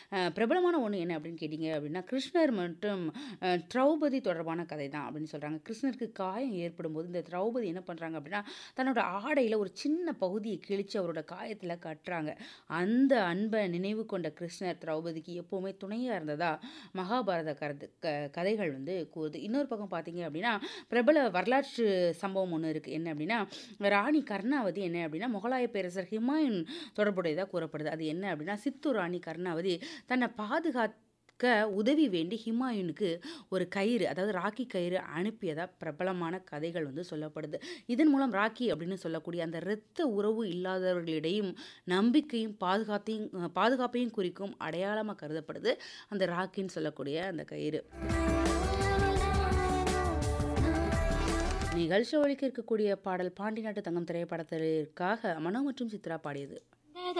அ பிரபலமான ஒண்ணு என்ன அப்படின்னு கேட்டீங்க அப்படின்னா, கிருஷ்ணர் மற்றும் அ திரௌபதி தொடர்பான கதை தான் அப்படின்னு சொல்றாங்க. கிருஷ்ணருக்கு காயம் ஏற்படும்போது, இந்த திரௌபதி என்ன பண்றாங்க அப்படின்னா, தன்னோட ஆடையில ஒரு சின்ன பகுதிய கிழிச்சு அவரோட காயத்தில கட்டுறாங்க. அந்த அன்ப நினைவு கொண்ட கிருஷ்ணர் திரௌபதிக்கு எப்பவுமே துணையா இருந்ததா மகாபாரத கருத்து க கதைகள் வந்து கூறுது. இன்னொரு பக்கம் பார்த்தீங்க அப்படின்னா, பிரபல வரலாற்று சம்பவம் ஒண்ணு இருக்கு. என்ன அப்படின்னா, ராணி கர்ணாவதி என்ன அப்படின்னா, முகலாய பேரரசர் ஹுமாயூன் தொடர்புடையதா கூறப்படுது. அது என்ன அப்படின்னா, சித்தூர் ராணி கர்ணாவதி தன்னை பாதுகாக்க உதவி வேண்டி ஹுமாயூனுக்கு ஒரு கயிறு, அதாவது ராக்கி கயிறு அனுப்பியதா பிரபலமான கதைகள் வந்து சொல்லப்படுது. இதன் மூலம் ராக்கி அப்படின்னு சொல்லக்கூடிய அந்த இரத்த உறவு இல்லாதவர்களிடையும் நம்பிக்கையும், பாதுகாத்தையும் அ பாதுகாப்பையும் குறிக்கும் அடையாளமா கருதப்படுது. அந்த ராக்கின்னு சொல்லக்கூடிய அந்த கயிறு. நிகழ்ச்சியில் ஒலிக்க இருக்கக்கூடிய பாடல் பாண்டி நாட்டு தங்கம் திரைப்படத்திற்காக மனோ மற்றும் சித்ரா பாடியது.